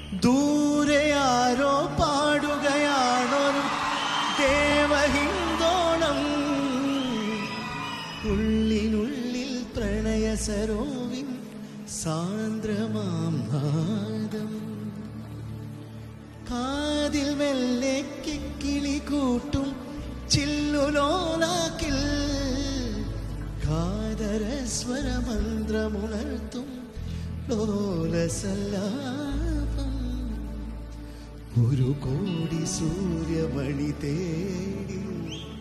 ദൂരെ ആരോ പാടുകയാണൊരു ദേവഹിന്ദോണം ഉള്ളിനുള്ളിൽ പ്രണയ സരോവിൻ സാന്ദ്രമാം നാദം കാതിൽ മെല്ലെ കിക്കിളി കൂട്ടും ചില്ലുലോലാക്കിൽ കാതര സ്വരമന്ത്രമുണർത്തും ലോലസല്ലാപം ഒരു കോടി സൂര്യമണി തേടി